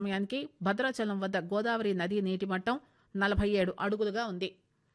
సమయానికి భద్రాచలం వద్ద గోదావరి నదీ నీటి మట్టం నలభై ఏడు అడుగులుగా ఉంది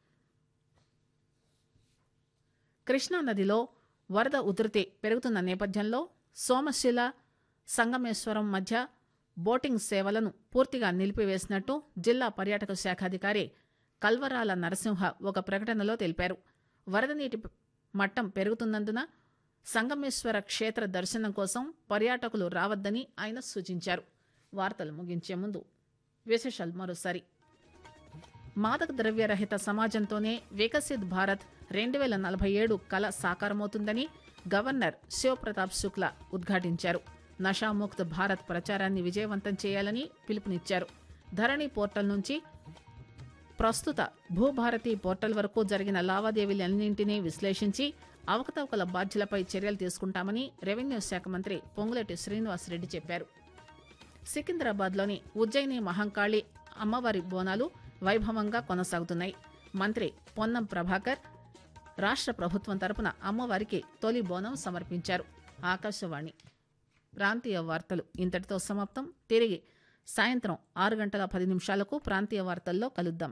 కృష్ణానదిలో వరద ఉధృతి పెరుగుతున్న నేపథ్యంలో సోమశిల సంగమేశ్వరం మధ్య బోటింగ్ సేవలను పూర్తిగా నిలిపివేసినట్టు జిల్లా పర్యాటక శాఖాధికారి కల్వరాల నరసింహ ఒక ప్రకటనలో తెలిపారు వరద నీటి మట్టం పెరుగుతున్నందున సంగమేశ్వర క్షేత్ర దర్శనం కోసం పర్యాటకులు రావద్దని ఆయన సూచించారు వార్తలు ముగించే ముందు విశేషాలు మరోసారి మాదక ద్రవ్యరహిత సమాజంతోనే వికసిత్ భారత్ రెండు వేల నలభై ఏడు కల సాకారమవుతుందని గవర్నర్ శివప్రతాప్ శుక్లా ఉద్ఘాటించారు నషాముక్త్ భారత్ ప్రచారాన్ని విజయవంతం చేయాలని పిలుపునిచ్చారు ధరణి పోర్టల్ నుంచి ప్రస్తుత భూభారతి పోర్టల్ వరకు జరిగిన లావాదేవీలన్నింటినీ విశ్లేషించి అవకతవకల బాధ్యులపై చర్యలు తీసుకుంటామని రెవెన్యూ శాఖ మంత్రి పొంగులేటి శ్రీనివాసరెడ్డి చెప్పారు సికింద్రాబాద్లోని ఉజ్జయిని మహంకాళి అమ్మవారి బోనాలు వైభవంగా కొనసాగుతున్నాయి మంత్రి పొన్నం ప్రభాకర్ రాష్ట్ర ప్రభుత్వం తరపున అమ్మవారికి తొలి బోనం సమర్పించారు ఆకాశవాణి ప్రాంతీయ వార్తలు ఇంతటితో సమాప్తం తిరిగి సాయంత్రం ఆరు గంటల పది నిమిషాలకు ప్రాంతీయ వార్తల్లో కలుద్దాం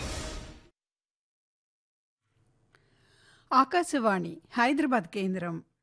ఆకాశవాణి హైదరాబాద్ కేంద్రం